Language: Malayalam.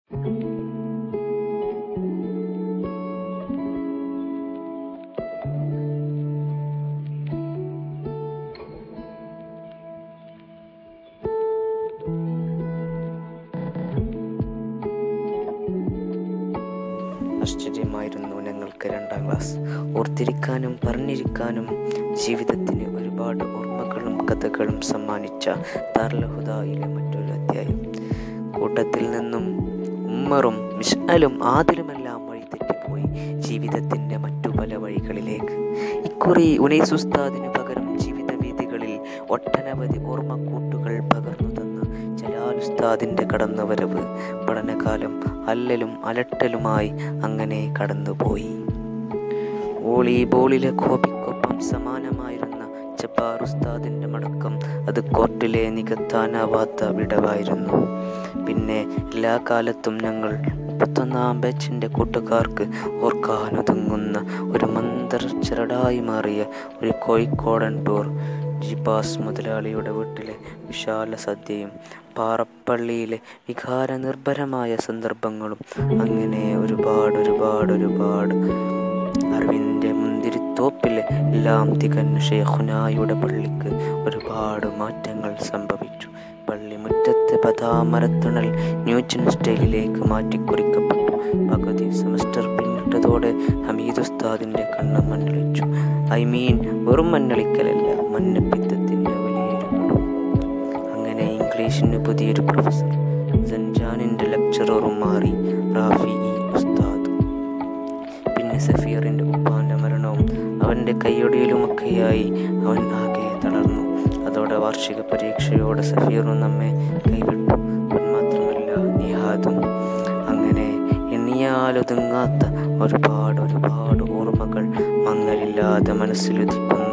ആശ്ചര്യമായിരുന്നു ഞങ്ങൾക്ക് രണ്ടാം ക്ലാസ് ഓർത്തിരിക്കാനും പറഞ്ഞിരിക്കാനും ജീവിതത്തിന് ഒരുപാട് ഓർമ്മകളും കഥകളും സമ്മാനിച്ച ദാർലഹുദയിലെ മറ്റൊരു അധ്യായം കൂട്ടത്തിൽ നിന്നും ഉമ്മറും മിഷ്അലും ആദിലുമെല്ലാം വഴി തെറ്റിപ്പോയി ജീവിതത്തിൻ്റെ മറ്റു പല വഴികളിലേക്ക് ഇക്കുറി ഉനൈസ് ഉസ്താദിന് പകരം ജീവിത വീതികളിൽ ഒട്ടനവധി ഓർമ്മക്കൂട്ടുകൾ പകർന്നു തന്ന ജലാലുസ്താദിൻ്റെ കടന്നുവരവ് പഠനകാലം അല്ലലും അലട്ടലുമായി അങ്ങനെ കടന്നുപോയി വോളിബോളിലെ കോപിക്കൊപ്പം സമാനമായിരുന്ന ജബ്ബാർ ഉസ്താദിൻ്റെ മടക്കം അത് കോർട്ടിലെ നികത്താനാവാത്ത വിടവായിരുന്നു പിന്നെ എല്ലാ കാലത്തും ഞങ്ങൾ മുപ്പത്തൊന്നാം ബാച്ചിൻ്റെ കൂട്ടുകാർക്ക് ഓർക്കാനൊതുങ്ങുന്ന ഒരു മന്ത്രച്ചരടായി മാറിയ ഒരു കോഴിക്കോടൻ ടൂർ ജിബാസ് മുതലാളിയുടെ വീട്ടിലെ വിശാല സദ്യയും പാറപ്പള്ളിയിലെ വികാര നിർഭരമായ സന്ദർഭങ്ങളും അങ്ങനെ ഒരുപാട് ഒരുപാട് ഒരുപാട് അറിവിൻ്റെ മുന്തിരിത്തോപ്പിലെ എല്ലാം തികഞ്ഞ ഷേഖുനായുടെ പള്ളിക്ക് ഒരുപാട് മാറ്റങ്ങൾ സംഭവിച്ചു പള്ളി മുറ്റത്തെ പതാമരത്തണൽ ന്യൂജൻ സ്റ്റൈലിലേക്ക് മാറ്റിക്കുറിക്കപ്പെട്ടു പകുതി സെമസ്റ്റർ പിന്നിട്ടതോടെ ഹമീദ് ഉസ്താദിൻ്റെ കണ്ണ് മണ്ണളിച്ചു ഐ മീൻ വെറും മണ്ണളിക്കലല്ല മഞ്ഞപ്പിത്തത്തിൻ്റെ വലിയൊരു ഗഡു അങ്ങനെ ഇംഗ്ലീഷിന് പുതിയൊരു പ്രൊഫസർ സൻജാനിൻ്റെ ലെക്ചററും മാറി റാഫി ഇ ഉസ്താദ് പിന്നെ സഫീറിൻ്റെ ഉപ്പാൻ്റെ മരണവും അവൻ്റെ കൈയൊടിയിലുമൊക്കെയായി അവൻ ആകെ തളർന്നു അതോടെ വാർഷിക പരീക്ഷയോടെ സഫീറും നമ്മെ കൈവിട്ടു അവൻ മാത്രമല്ല നിഹാദും അങ്ങനെ എണ്ണിയാലൊതുങ്ങാത്ത ഒരുപാട് ഒരുപാട് ഓർമ്മകൾ മങ്ങലില്ലാതെ മനസ്സിലുദിക്കുന്ന